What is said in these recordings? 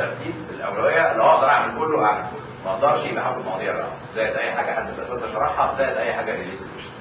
ترتيب الاولويه اللي اقدر اعمل كله اعمل كله ما اقدرش يبقى هاخد مواضيع بقى زائد اي حاجه حد الاساتذه شرحها زائد اي حاجه ريليتد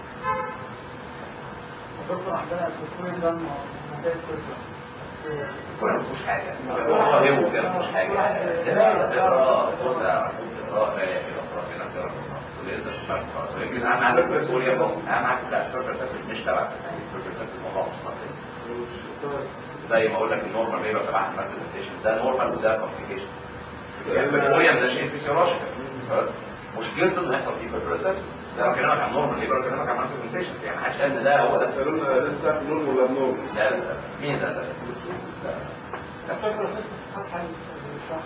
دكتور عندنا الدكتور ده ممتاز كله كل ما فيهوش حاجه هو هو كده ما فيهوش حاجه لا تقرا بص تقرا لا كده خلاص هنا تقرا ولسه تشتغل خلاص يمكن اهم حاجه في الكوريا اهم حاجه لا البروفيسور مش تبع البروفيسور الموضوع مش منطقي زي ما اقول لك النورمال ليبر تبع المالتيبيكيشن ده نورمال وده كومبليكيشن الكوريا ده شيء فيسيولوجيكال خلاص مشكلته انه يحصل فيه بروفيسور ده انا بكلمك عن نورمال ليبر بكلمك عن مالتيبيكيشن يعني عشان ان ده هو ده قالوا لنا لازم تعرف نور ولا نور لا لا لا مين ده ده الدكتور فتح الشخص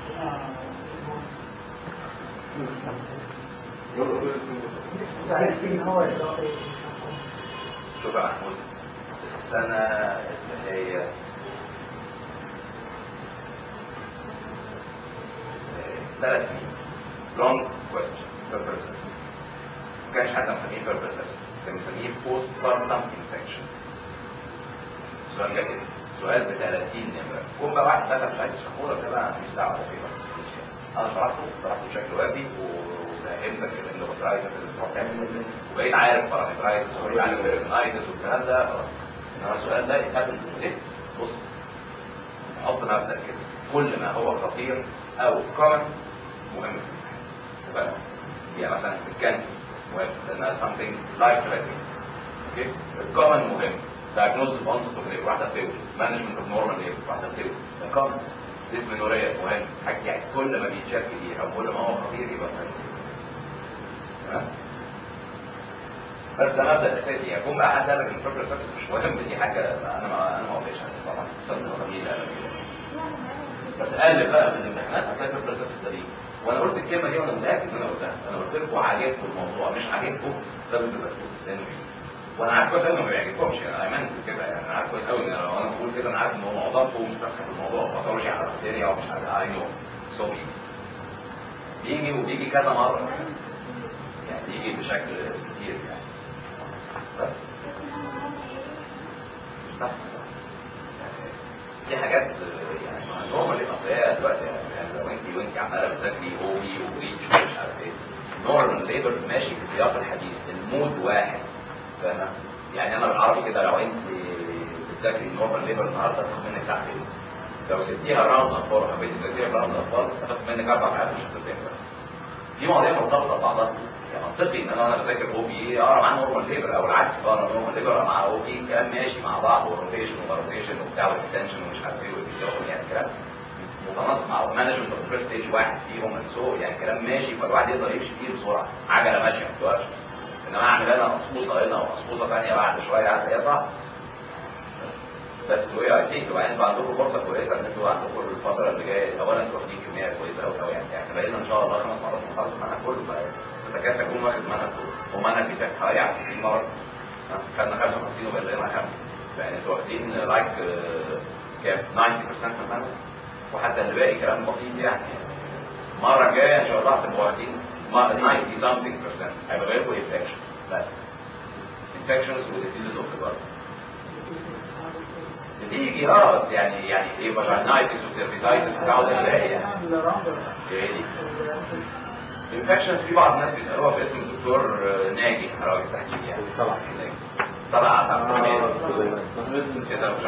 عارفين هو الإضافي شوف يا محمود السنة اللي هي ثلاث سنين long question purpose ما كانش حد مسميه purpose كان مسميه post partum infection السؤال ده كده سؤال ب 30 نمرة كون بقى واحد دخل مش عايز يشرحه لك ده بقى مش دعوة فيه بقى انا شرحته شرحته بشكل وافي وفهمتك الاندومترايتس اللي بتروح تعمل وبقيت عارف بارامترايتس وبقيت عارف الرينايتس والكلام ده خلاص انما السؤال ده يتقابل ايه بص حط مبدا كده كل ما هو خطير او كومن مهم يبقى يعني مثلا الكانسر مهم لانها something life threatening اوكي الكومن مهم diagnosis of onset of labor واحده بتولد management of normal labor واحده بتولد ده common ديسمنوريا مهم حاجه يعني كل ما بيتشاف كتير او كل ما هو خطير يبقى مهم تمام بس ده مبدا اساسي يكون بقى حد قال لك ان البروبلم سيرفيس مش مهم دي حاجه انا ما انا ما وافقش عليها طبعا استاذ الزميل قال كده بس قلب بقى في الامتحانات هتلاقي البروبلم سيرفيس ده ليه وانا قلت الكلمه دي وانا متاكد ان انا قلتها انا قلت لكم عاجبكم الموضوع مش عاجبكم لازم تذاكروه لانه بيجي وانا عارف كويس قوي ما بيعجبكمش يعني انا امنت كده يعني انا عارف كويس قوي ان انا لو انا بقول كده انا عارف ان هو معظمكم مش فاهم في الموضوع ما تقدروش على بكتيريا ومش عارف اي نو سو بيجي بيجي وبيجي كذا مره يعني بيجي بشكل كتير يعني بس مش بس يعني دي حاجات يعني نورمال اصل هي دلوقتي يعني لو انت وانت عماله بتذاكري او بي وريتش ومش عارف ايه نورمال ليبر ماشي في سياق الحديث المود واحد فاهمة؟ يعني انا بالعربي كده لو انت بتذاكري النورمال ليبر النهارده تاخد منك ساعتين لو سبتيها راوند اطفال حبيتي تذاكريها راوند اطفال هتاخد منك اربع ساعات مش هتذاكر في مواضيع مرتبطه ببعضها يعني منطقي ان انا وانا بذاكر او بي اقرا معاه نورمال ليبر او العكس اقرا نورمال ليبر اقرا معاه او بي كلام ماشي مع بعض وروتيشن وروتيشن وبتاع واكستنشن ومش عارف ايه والفيزيولوجي يعني كلام متناسق مع مانجمنت اوف فيرست ستيج واحد فيهم سو يعني كلام ماشي فالواحد يقدر يمشي فيه بسرعه عجله ماشيه ما بتوقفش انما اعمل انا مصفوصه هنا ومصفوصه ثانيه بعد شويه هتلاقيها صح بس تقولي اي سي وبعدين انتوا عندكم فرصه كويسه ان انتوا عندكم الفتره اللي جايه اولا انتوا واخدين كميه كويسه قوي قوي يعني احنا بقينا ان شاء الله خمس مرات نخلص المنهج كله فتكاد تكون واخد المنهج كله ومنهج بتاعك حوالي على 60 مره خدنا 55 وبقى لنا خمسه يعني انتوا واخدين لايك كام 90% من المنهج وحتى اللي باقي كلام بسيط يعني المره الجايه ان شاء الله هتبقوا واخدين 90 something percent هيبقى غيركم انفكشن بس infections وديسيزز اوف ذا بتيجي اه بس يعني يعني ايه فاجينايتس وسيرفيسايتس بتاعه ده ازاي يعني ايه دي انفكشنز في بعض الناس بيسالوها باسم الدكتور ناجي راجل تحكيم يعني طلع ناجي طلع كده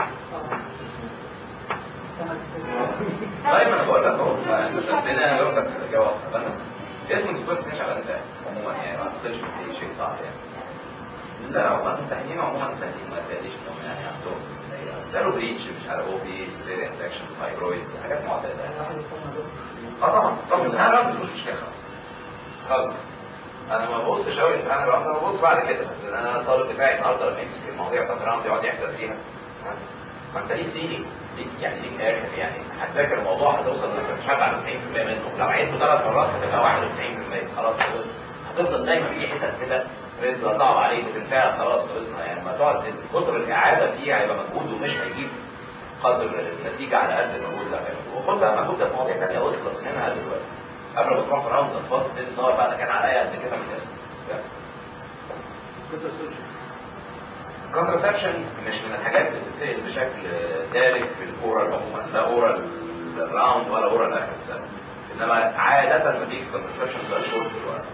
طيب انا بقول لك اهو انت سالتني انا جاوبتك جواب اسم الدكتور مش على سهل عموما يعني ما اعتقدش ان في شيء صعب يعني لا هو الممتحنين عموما سهلين ما تلاقيش انهم يعني عندهم سالوا بريتش مش عارف او بي سيفير انفكشن فايبرويد حاجات معتاده اه طبعا طب الامتحان الرمز مش مشكله خالص انا ما ببصش قوي الامتحان الرمز انا ببص بعد كده لان انا الطالب بتاعي النهارده لما يمسك المواضيع بتاعت الرمز يقعد يحضر فيها ما انت ليه سيني ليك يعني ليك اخر يعني هتذاكر الموضوع هتوصل انك مش على 90% منه لو عدته ثلاث مرات هتبقى 91% خلاص هتفضل دايما في حتت كده رزق صعب عليك وتنساها خلاص خلصنا يعني لما تقعد كتر الاعاده فيها هيبقى مجهود ومش هيجيب قدر النتيجه على قد المجهود اللي هتعمله وخد بقى مجهود ده في مواضيع ثانيه واخلص منها دلوقتي قبل ما تروح في راوند اطفال تبتدي تدور بعد كان عليا قد كده من اسم الكونترسبشن مش من الحاجات اللي بتتسال بشكل دارج في الاورال عموما لا اورال الراوند ولا اورال اخر السنه انما عاده لما بيجي كونترسبشن سؤال شورت في الورق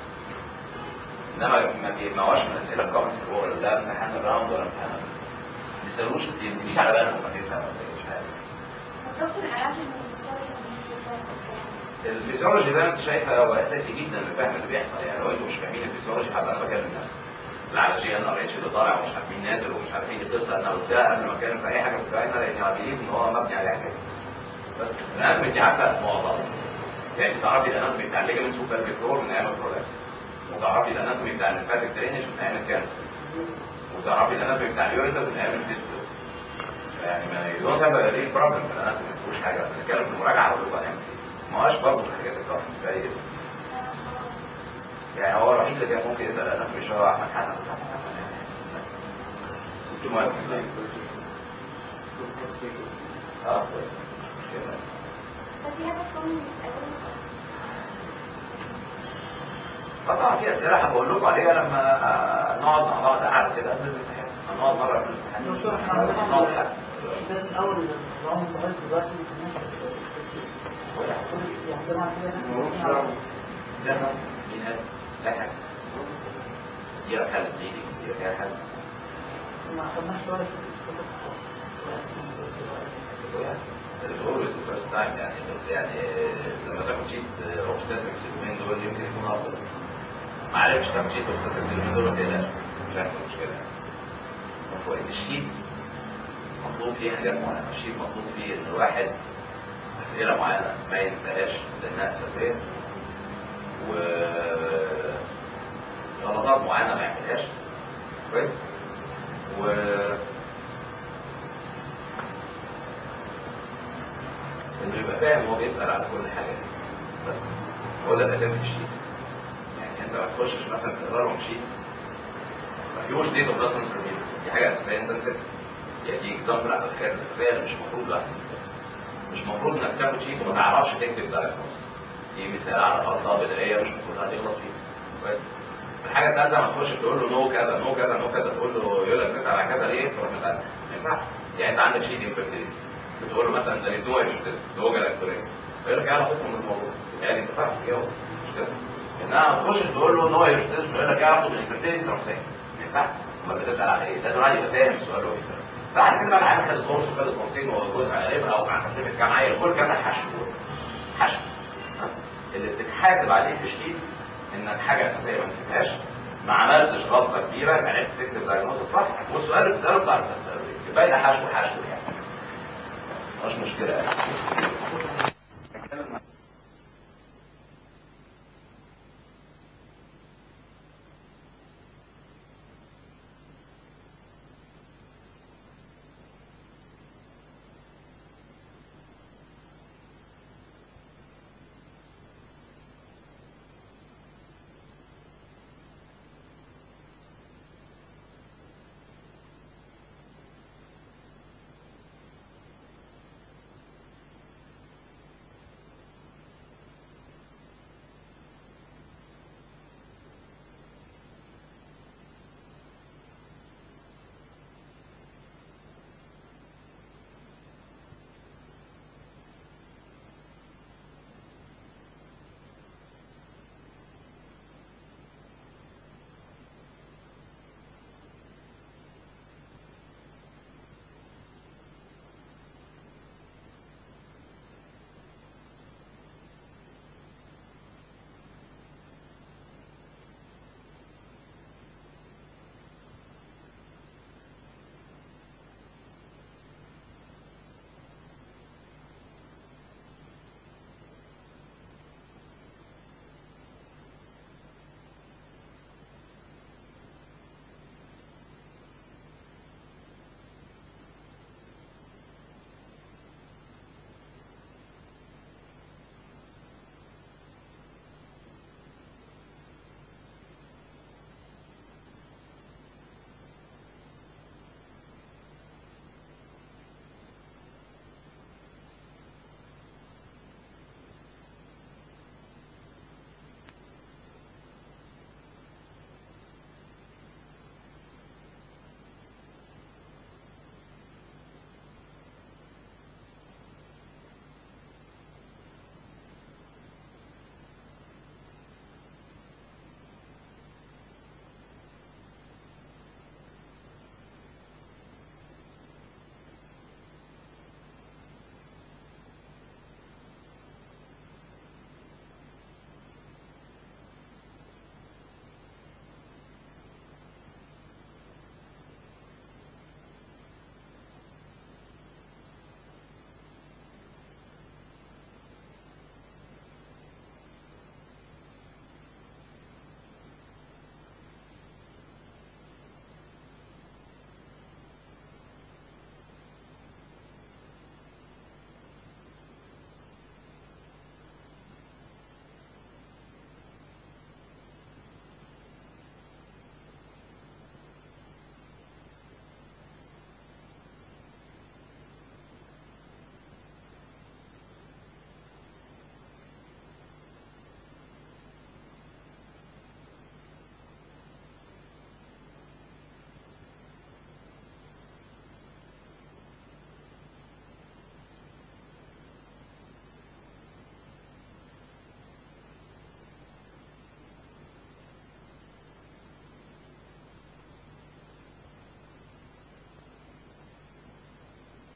انما ما بي- ما هوش من الاسئله الكومن في الاورال لا امتحان الراوند ولا امتحان الرسم ما بيسالوش كتير ما بيجيش على بالهم ما تفهم ولا ايه مش عارف دكتور العلاج المنشوري الفسيولوجي ده انت شايفه هو اساسي جدا لفهم اللي بيحصل يعني لو انتوا مش فاهمين الفسيولوجي هبقى انا بكلم نفسي العلاجيه ان ار اتش اللي طالع ومش عارفين نازل ومش عارفين القصه انا قلتها قبل ما اتكلم في اي حاجه في الفاينل لاني عارفين ان هو مبني عليها كده بس الاناتومي دي عارفه معظمها يعني تعرفي الاناتومي بتاع الليجمنتس والبلفيكتور من ايام البرولابس وتعرفي الاناتومي بتاع الليمفاتيك درينج من ايام الكانسر وتعرفي الاناتومي بتاع اليوريتر من ايام الفيستول يعني ما يدون هذا ريل بروبلم في الاناتومي ما فيهوش حاجه بنتكلم في المراجعه هقول لكم هنعمل ايه ما هوش برضه من الحاجات الكومن في اي اسم يعني هو الوحيد اللي كان ممكن يسال الاناتومي شويه احمد حسن بس احمد حسن يعني المهم اه كويس كده. ففي هدف كومن يسألوني طبعا في اسئله هقول لكم عليها لما آه، نقعد مع بعض قاعده كده قبل الامتحان هنقعد مره قبل الامتحان دكتور احنا عندنا نقعد حد ده الاول الراوند لغايه دلوقتي يعني طبعا ملوش كده دعوة. لا لا مين قال؟ لا حاجه دي حل دي دي فيها حل ما خدناش ولا It's always the first time يعني بس يعني لما تاخد شيت اوبستاتريكس اليومين دول يمكن يكون افضل ما عرفش تاخد شيت اوبستاتريكس اليومين دول ما تقلقش مش هيحصل مشكله يعني هو الشيت مطلوب فيه حاجات معينه الشيت مطلوب فيه ان الواحد اسئله معينه ما ينساهاش لانها اساسيه و غلطات معينه ما يعملهاش كويس و انه يبقى فاهم هو بيسال على كل حاجه بس هو ده الاساس في الشيت يعني انت ما تخشش مثلا تقرا لهم شيت ما فيهوش ديت اوف بلازما دي حاجه اساسيه انت نسيتها يعني دي اكزامبل على الحاجات الاساسيه اللي مش المفروض الواحد ينساها مش المفروض انك تاخد شيت وما تعرفش تكتب دايجنوز دي مثال على غلطه بدائيه مش المفروض هتغلط فيها كويس الحاجه الثالثه ما تخش تقول له نو كذا نو كذا نو كذا تقول له يقول لك تسال على كذا ليه تروح متعلم ما ينفعش يعني انت عندك شيت انفيرتيليتي بتقول له مثلا انت ليه مش تسال زوجة الكترونيه يقول لك ايه علاقتهم بالموضوع يعني انت فاهم تجاوب مش كده انها تخش تقول له نو مش تسال يقول لك ايه علاقته بالانفيرتيليتي تروح ساكت ما ينفعش امال بتسال على ايه لازم الواحد يبقى فاهم السؤال اللي هو بيساله بعد كده بقى العيال خدت كورس وخدت كورسين وجزء على او مع خدمه كام عيل كل كام حشو حشو ها؟ اللي بتتحاسب عليه في الشيت انك حاجه اساسيه ما نسيتهاش ما عملتش غلطه كبيره عرفت تكتب دايجنوز صح والسؤال اللي بتساله بتعرف تساله ايه يبقى ده حشو حشو يعني مش مشكله يعني